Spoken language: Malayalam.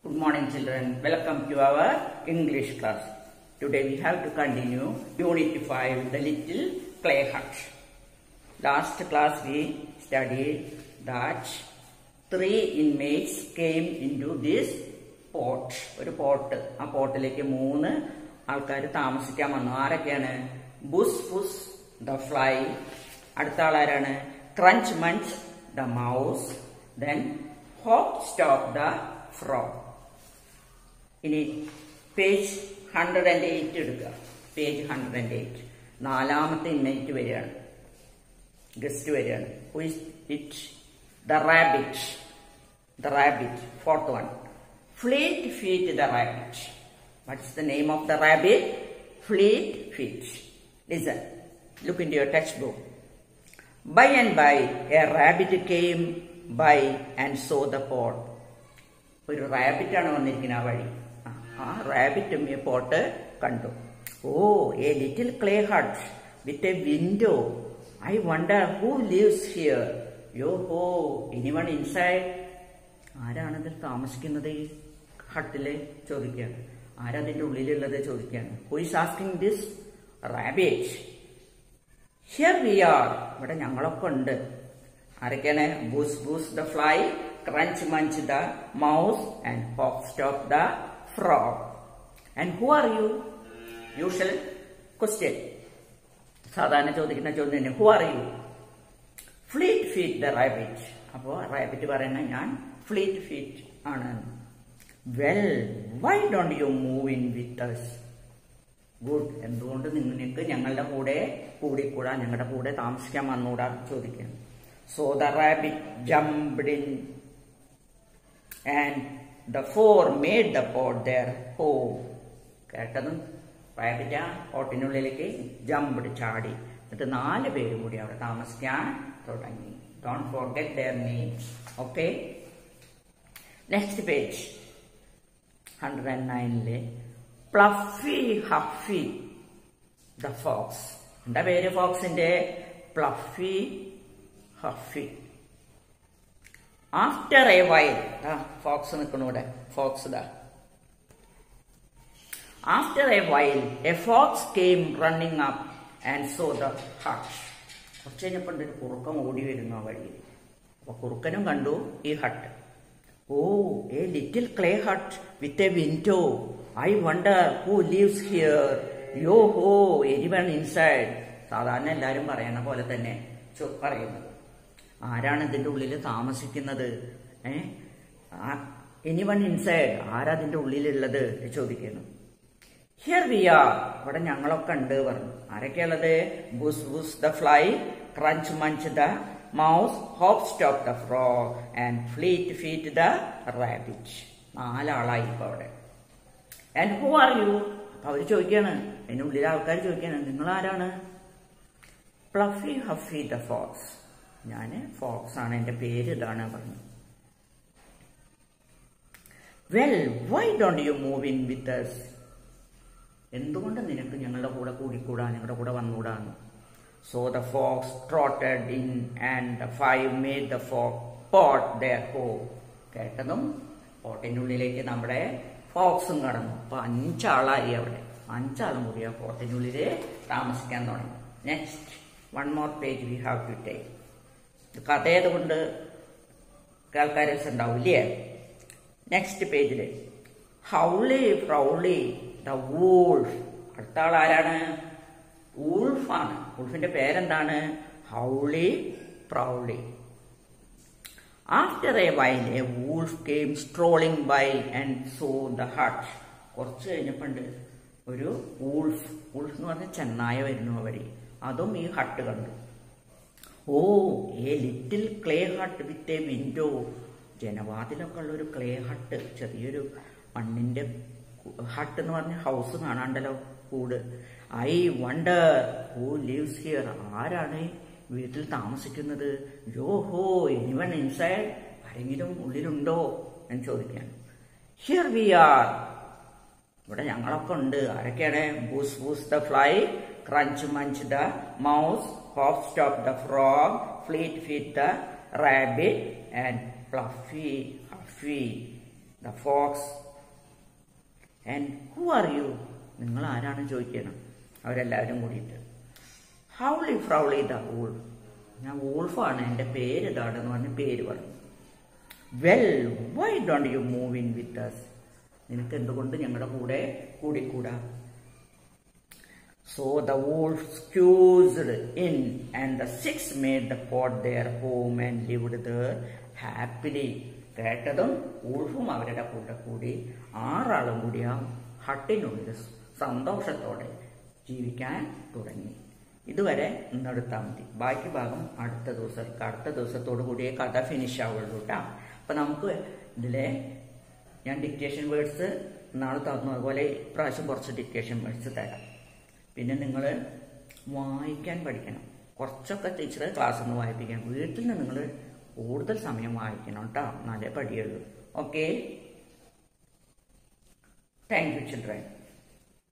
Good morning, children. Welcome to our English class. Today we have to continue Unit 5, The Little Clay Hut. Last class we studied that three inmates came into this pot. ഒരു പോട്ട് ആ പോട്ടിലേക്ക് മൂന്ന് ആൾക്കാർ താമസിക്കാൻ വന്നു ആരൊക്കെയാണ് ബുസ് ഫുസ് ദ ഫ്ലൈ അടുത്ത ആളാരാണ് Crunch Munch the mouse then Hop Stop the frog ഇനി പേജ് ഹൺഡ്രഡ് ആൻഡ് എയ്റ്റ് എടുക്കുക പേജ് ഹൺഡ്രഡ് ആൻഡ് എയ്റ്റ് നാലാമത്തെ ഇന്നൈറ്റ് വരികയാണ് ഗസ്റ്റ് വരികയാണ് who is it the rabbit the rabbit fourth one Fleet Feet the rabbit what is the name of the rabbit Fleet Feet listen look in your text book by and by a rabbit came by and saw the pot ഒരു റാബിറ്റാണ് വന്നിരിക്കുന്നത് ആ വഴി ആ, ആ റാബിറ്റും ഈ പോട്ട് കണ്ടു oh a little clay hut with a window I wonder who lives here yo ho any one inside ആരാണിതിൽ താമസിക്കുന്നത് ഈ ഹട്ടില് ചോദിക്കുകയാണ് ആരാ അതിന്റെ ഉള്ളിലുള്ളത് ചോദിക്കുകയാണ് who is asking this rabbit here we are ഇവിടെ ഞങ്ങളൊക്കെ ഉണ്ട് ആരൊക്കെയാണ് Buzz Buzz the fly Crunch Munch the mouse and Hop Stop the frog and who are you usual question സാധാരണ ചോദിക്കുന്ന ചോദ്യം തന്നെ who are you Fleet Feet the rabbit അപ്പോ റാബിറ്റ് പറയുന്ന ഞാൻ ഫ്ലീറ്റ് ഫീറ്റ് ആണ് well why don't you move in with us good എന്തുകൊണ്ട് നിങ്ങൾക്ക് ഞങ്ങളുടെ കൂടെ കൂടിക്കൂടാ ഞങ്ങളുടെ കൂടെ താമസിക്കാൻ വന്നൂടാ ചോദിക്കുകയാണ് so the rabbit jumped in and the four made the pot their home കേട്ടതും റാബിറ്റ് ആ പോട്ടിനുള്ളിലേക്ക് ജംപ്ഡ് ചാടി എന്നിട്ട് നാല് പേര് കൂടി അവിടെ താമസിക്കാൻ തുടങ്ങി don't forget their names okay next page hundred and നയനിലെ പ്ലഫി ഹഫി ദ ഫോക്സ് എന്താ പേര് ഫോക്സിന്റെ Fluffy Huffy after a while fox നിൽക്കണൂടെ ഫോക്സ് ദാ after a while a fox came running up and saw the hut കുറച്ച് കഴിഞ്ഞപ്പോൾ ഒരു കുറുക്കൻ ഓടി വരുന്നു ആ വഴിയിൽ അപ്പൊ കുറുക്കനും കണ്ടു ഈ hut oh a little clay hut with a window I wonder who lives here yo ho everyone inside സാധാരണ എല്ലാവരും പറയണ പോലെ തന്നെ ചോ- പറയുന്നത് ആരാണ് ഇതിന്റെ ഉള്ളിൽ താമസിക്കുന്നത് ഏ എനിവൺ ഇൻസൈഡ് ആരാ അതിന്റെ ഉള്ളിലുള്ളത് എന്ന് ചോദിക്കുന്നു ഹിയർ വി ആർ ഇവിടെ ഞങ്ങളൊക്കെ ഉണ്ട് പറഞ്ഞു ആരൊക്കെയുള്ളത് Buzz Buzz the fly Crunch Munch the mouse Hop Stop the frog and Fleet Feet the rabbit നാലാളായി ഇപ്പൊ അവിടെ ആൻഡ് ഹു ആർ യു അപ്പൊ അവര് ചോദിക്കാണ് അതിന്റെ ഉള്ളിലെ ആൾക്കാർ ചോദിക്കാണ് നിങ്ങൾ ആരാണ് പ്ലഫി ഹഫി ദ ഫോക്സ് ഞാന് ഫോക്സ് ആണ് എന്റെ പേര് ഇതാണ് പറഞ്ഞു well why don't you move in with us എന്തുകൊണ്ട് നിനക്ക് ഞങ്ങളുടെ കൂടെ കൂടിക്കൂടാ ഞങ്ങളുടെ കൂടെ വന്നൂടാന്ന് so the fox trotted in and the five made the folk pot their home കേട്ടതും പോട്ടിന്റെ ഉള്ളിലേക്ക് നമ്മുടെ ഫോക്സും കടന്നു അപ്പൊ അഞ്ചാളായി അവിടെ അഞ്ചാളും കൂടി ആ പോട്ടിന്റെ ഉള്ളില് താമസിക്കാൻ തുടങ്ങി next one more page we have to take ഇത് കഥയായതുകൊണ്ട് കേൾക്കാൻ രസമുണ്ടാവില്ലേ നെക്സ്റ്റ് പേജില് ഹൗളി ഫ്രൗളി ദ വൂൾഫ് അടുത്ത ആൾ ആരാണ് വൂൾഫാണ് വൂൾഫിന്റെ പേരെന്താണ് Howly Prowly after a while a wolf came strolling by and saw the hut കുറച്ച് കഴിഞ്ഞപ്പോണ്ട് ഒരു വൂൾഫ് വൂൾഫ് എന്ന് പറഞ്ഞ ചെന്നായ വരുന്നു അവര് അതും ഈ ഹട്ട് കണ്ടു oh a little clay hut with a window ജനവാതിലൊക്കെ ഉള്ള ഒരു ക്ലേ ഹട്ട് ചെറിയൊരു മണ്ണിന്റെ ഹട്ട് എന്ന് പറഞ്ഞ ഹൗസ് കാണാണ്ടല്ലോ കൂട് I wonder who lives here ആരാണ് വീട്ടിൽ താമസിക്കുന്നത് യോ ഹോ എനിവൺ ഇൻസൈഡ് ആരെങ്കിലും ഉള്ളിലുണ്ടോ എന്ന് ചോദിക്കാൻ ഹിയർ വി ആർ ഇവിടെ ഞങ്ങളൊക്കെ ഉണ്ട് ആരൊക്കെയാണ് Buzz Buzz the fly Crunch Munch the mouse Hop Stop the frog Fleet Feet the rabbit and Fluffy Huffy the fox and who are you നിങ്ങൾ ആരാണ് ചോദിക്കണം അവരെല്ലാവരും കൂടിയിട്ട് ഹൗളി ഫ്രൗളി ദ വൂൾഫ് ഞാൻ വൂൾഫാണ് എൻ്റെ പേര് ഇതാണെന്ന് പറഞ്ഞ് പേര് പറഞ്ഞു well why don't you move in with us നിനക്ക് എന്തുകൊണ്ട് ഞങ്ങളുടെ കൂടെ കൂടിക്കൂടാ so the wolves squeezed in and the six made the pot their home and lived there happily കേട്ടതും ഊൾഫും അവരുടെ കൂടെ കൂടി ആറാളും കൂടി ആ ഹട്ടിനുള്ളിൽ സന്തോഷത്തോടെ ജീവിക്കാൻ തുടങ്ങി ഇതുവരെ ഇന്നെടുത്താൽ മതി ബാക്കി ഭാഗം അടുത്ത ദിവസം അടുത്ത ദിവസത്തോടു കൂടിയേ കഥ ഫിനിഷ് ആവുള്ളൂ കേട്ടോ അപ്പൊ നമുക്ക് ഇതിലെ ഞാൻ ഡിക്റ്റേഷൻ വേർഡ്സ് നാളെ തന്നു അതുപോലെ ഇപ്രാവശ്യം കുറച്ച് ഡിക്റ്റേഷൻ വേർഡ്സ് തരാം പിന്നെ നിങ്ങൾ വായിക്കാൻ പഠിക്കണം കുറച്ചൊക്കെ ടീച്ചർ ക്ലാസ്സിൽ നിന്ന് വായിപ്പിക്കണം വീട്ടിൽ നിന്ന് നിങ്ങൾ കൂടുതൽ സമയം വായിക്കണം കേട്ടോ എന്നാലേ പഠിയുള്ളൂ ഓക്കെ താങ്ക് യു ചിൽഡ്രൻ